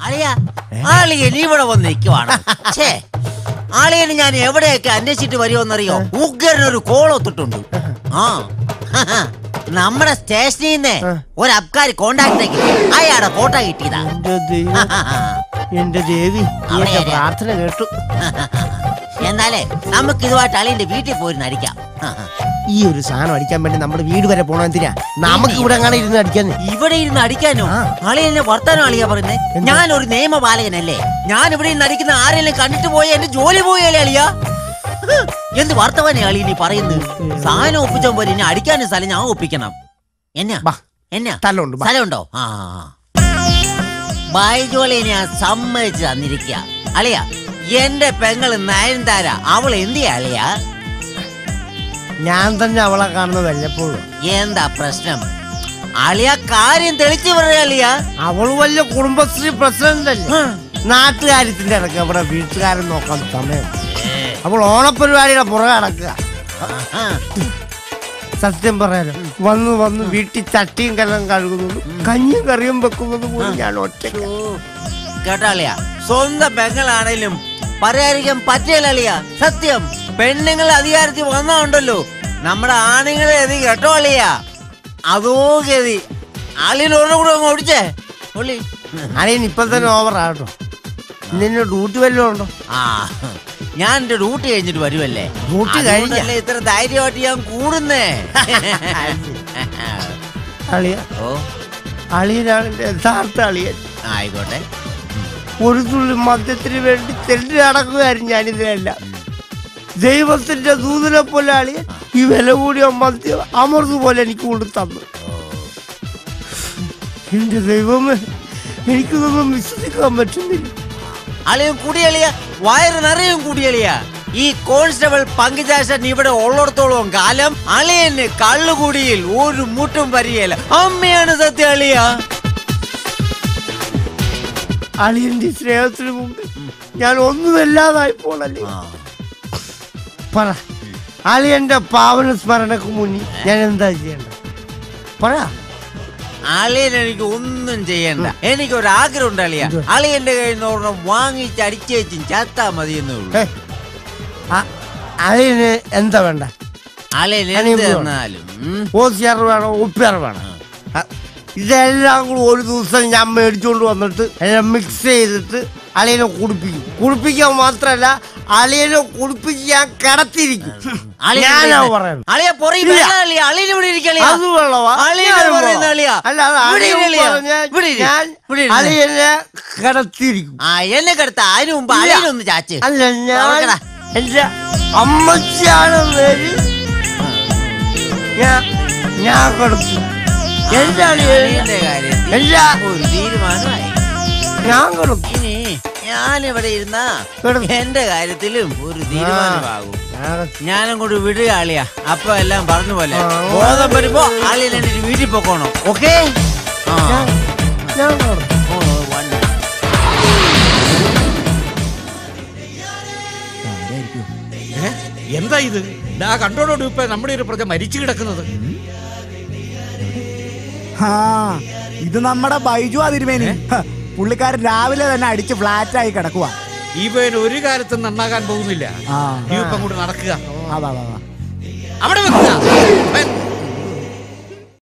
അളിയ ആളിയൻ ഇവിടെ വന്ന് നിൽക്കുവാണ് ഛേ ആളിയന് ഞാൻ എവിടെയൊക്കെ അന്വേഷിച്ചിട്ട് വരുമെന്നറിയോ ഉഗ്രനൊരു കോളൊത്തിട്ടുണ്ട് ആ നമ്മുടെ സ്റ്റേഷനിൽ നിന്ന് ഒരു അബ്കാരി കോണ്ടാക്ട് അയാളുടെ ഫോട്ടോ കിട്ടിയതാ എന്റെ ദൈവം എന്റെ ദേവി അവിടെ എന്റെ ആരാ? പ്രാർത്ഥന കേട്ടു എന്നാലേ നമുക്ക് ഇതുമായിട്ട് അളിയന്റെ വീട്ടിൽ പോയി അടിക്കാം ഈ ഒരു സാധനം അടിക്കാൻ വേണ്ടി നമ്മുടെ വീട് വരെ പോണ എന്തിനാ നമുക്ക് ഇവിടെ അങ്ങനെ ഇരുന്ന് അടിക്കാൻ ഇവിടെ ഇരുന്ന് അടിക്കാനോ ആ. അളിയനെ വർത്താനോ അളിയാ പറയുന്നേ എന്താ? ഞാൻ ഒരു നിയമപാലകനല്ലേ ഞാൻ ഇവിടെ ഇരുന്ന് അടിക്കുന്ന ആരെങ്കിലും കണ്ടിട്ട് പോയി എന്റെ ജോലി പോയല്ലേ അളിയാ ഹ്, എന്ത് വർത്തമാനെ അളി നീ പറയുന്നത് സാധനം ഒപ്പിച്ചോ പോലെ ഇനി അടിക്കാനും സ്ഥലം ഞാൻ ഒപ്പിക്കണം എന്നാ ബാ. എന്നാ സ്ഥലമുണ്ട് ബാ. സ്ഥലമുണ്ടോ ആ ബൈജോളി ഞാൻ സമ്മതിച്ച് തന്നിരിക്കുക അളിയ എന്റെ പെങ്ങള് നയൻതാര അവൾ എന്തിയാ അളിയ ഞാൻ തന്നെ അവളെ കാണുന്നത് വല്ലപ്പോഴും എന്താ പ്രശ്നം അളിയ കാര്യം തെളിച്ചു പറയാ അളിയ അവള് വലിയ കുടുംബശ്രീ പ്രസിഡന്റ് അല്ലേ നാട്ടുകാര്യത്തിന്റെ ഇടയ്ക്ക് അവിടെ വീട്ടുകാരൻ നോക്കാൻ സമയം അവൾ ഓണപരിപാടിയുടെ പുറകെ അടക്കുക സത്യം പറയാലോ വന്ന് വന്ന് വീട്ടിൽ ചട്ടിയും കല്ലും കഴുകുന്നത് കഞ്ഞിയും കറിയും വെക്കുന്നത് പോലും ഞാൻ ഒറ്റയ്ക്ക് കേട്ടാളിയ സ്വന്തം പെങ്ങളാണേലും പറയാതിരിക്കാൻ പറ്റില്ല അളിയ സത്യം പെണ്ണുങ്ങൾ അധികാരത്തിൽ വന്നോണ്ടല്ലോ നമ്മുടെ ആണുങ്ങളെ എതി കേട്ടോ അളിയ അതോ ഗതി ആളിന് ഒരെണ്ണം കൂടെ അങ്ങ് ഓടിച്ചേ പുള്ളി അളിയൻ ഇപ്പൊ തന്നെ ഓവറാട്ടോ നിന്നെ ഡ്യൂട്ടി വല്ലതും ഉണ്ടോ ആ ഞാൻ എന്റെ ഡ്യൂട്ടി കഴിഞ്ഞിട്ട് വരുമല്ലേ ഡ്യൂട്ടി കഴിഞ്ഞാ? അതുകൊണ്ടല്ലേ ഇത്ര ധൈര്യമായിട്ട് ഞാൻ കൂടുന്നേ അളിയ ഓ അളിയനാണ് എന്റെ യഥാർത്ഥ അളിയൻ ആയിക്കോട്ടെ ഒരു തുള്ളി മദ്യത്തിന് വേണ്ടി തെണ്ടി നടക്കുകയായിരുന്നു ഞാനിതിനല്ല ദൈവത്തിന്റെ ദൂതനെ പോലെ അളിയൻ ഈ വില കൂടിയ മദ്യം അമൃത് പോലെ എനിക്ക് കൊണ്ട് തന്നു എന്റെ ദൈവമേ എനിക്കിതൊന്നും വിശ്വസിക്കാൻ പറ്റുന്നില്ല അളിയും കുടിയളിയ വയറ് നിറയും കുടിയളിയ ഈ കോൺസ്റ്റബിൾ പങ്കുചാശൻ ഇവിടെ ഉള്ളിടത്തോളം കാലം അളിയന് കള്ളുകുടിയിൽ ഒരു മുട്ടും പരിയല അമ്മയാണ് സത്യ അളിയ അളിയന്റെ ഈ സ്നേഹത്തിന് മുമ്പ് ഞാൻ ഒന്നുമല്ലാതായി പോണല്ലേ പറ അളിയന്റെ പാവന സ്മരണക്ക് മുന്നിൽ ഞാൻ എന്താ ചെയ്യണ്ട പറ അളിയൻ എനിക്ക് ഒന്നും ചെയ്യണ്ട എനിക്ക് ഒരു ആഗ്രഹം ഉണ്ട് അളിയ എന്തുവാ? അളിയന്റെ കയ്യിൽ നിന്ന് ഒരെണ്ണം വാങ്ങിച്ച് അടിച്ചേച്ചും ചത്താ മതി എന്നുള്ളൂ ഹേ, അ- അളിയന് എന്താ വേണ്ട അളിയൻ അളിയൻ എന്ത് പോവാ. തന്നാലും ഉം. ഓസിയാർ വേണോ ഉപ്പിയാർ വേണം അ- ഇതെല്ലാം കൂടി ഒരു ദിവസം ഞാൻ മേടിച്ചുകൊണ്ട് വന്നിട്ട് എല്ലാം മിക്സ് ചെയ്തിട്ട് അളിയനെ കുടിപ്പിക്കും കുടിപ്പിക്കാൻ മാത്രല്ല അളിയനെ കുടിപ്പിച്ച് ഞാൻ കിടത്തിരിക്കും അളിയൻ ഞാനാ ഇവിടെ പറയുന്നത് അളിയ പൊറകെ ഇല്ല. അളിയ അളിയൻ ഇവിടെ ഇരിക്കളിയാ അത് വെള്ളവാ അളിയൻ ഞാനും പറയുന്ന വെള്ളവാ. അളിയാ. അല്ലാതെ ഇവിടെ അളിയൻ ഇരിക്കളിയാ. പറഞ്ഞാൽ ഇവിടെ ഇരി. ഞാൻ ഇവിടെ ഇരുന്ന്. അളിയനെ കിടത്തിയിരിക്കും ആ എന്നെ കിടത്ത അതിനു മുമ്പ് ഇല്ല. അളിയനൊന്ന് ചാച്ച് അല്ല ഞാൻ തുറക്കടാ. എന്റെ അമ്മച്ചിയാണ് പേര് ഞാൻ ഞാൻ കിടത്തു എന്റെ അളിയൻ അളിയന്റെ കാര്യത്തിൽ എന്റെ ഒരു തീരുമാനമായി ഞാൻ കിടത്തു ഇനി ഞാനിവിടെ ഇരുന്ന കിടന്നു. എന്റെ കാര്യത്തിലും ഒരു തീരുമാനമാകും ഞാൻ ഞാനങ്ങോട്ട് വിടുക ആളിയാ അപ്പൊ എല്ലാം പറഞ്ഞ പോലെ ആ. ബോധം വരുമ്പോ ആളിയെ എന്റെ വീട്ടിൽ പോക്കോണം ഓക്കെ ഞാൻ ഞാൻ കിടത്തു ഏ? എന്താ ഇത് ദാ കണ്ടോടോട് ഇപ്പൊ നമ്മുടെ ഒരു പ്രജ മരിച്ചു കിടക്കുന്നത് ആ ഇത് നമ്മുടെ ബൈജു അതിരുമേനി ഹ, പുള്ളിക്കാരൻ രാവിലെ തന്നെ അടിച്ച് ഫ്ലാറ്റ് ആയി കിടക്കുക ഇവൻ ഒരു കാലത്തും നന്നാകാൻ പോകുന്നില്ല ആ നീ ഇപ്പം കൂടെ നടക്കുക അതാ അതാ, അതാ അവിടെ വെക്കുക അവൻ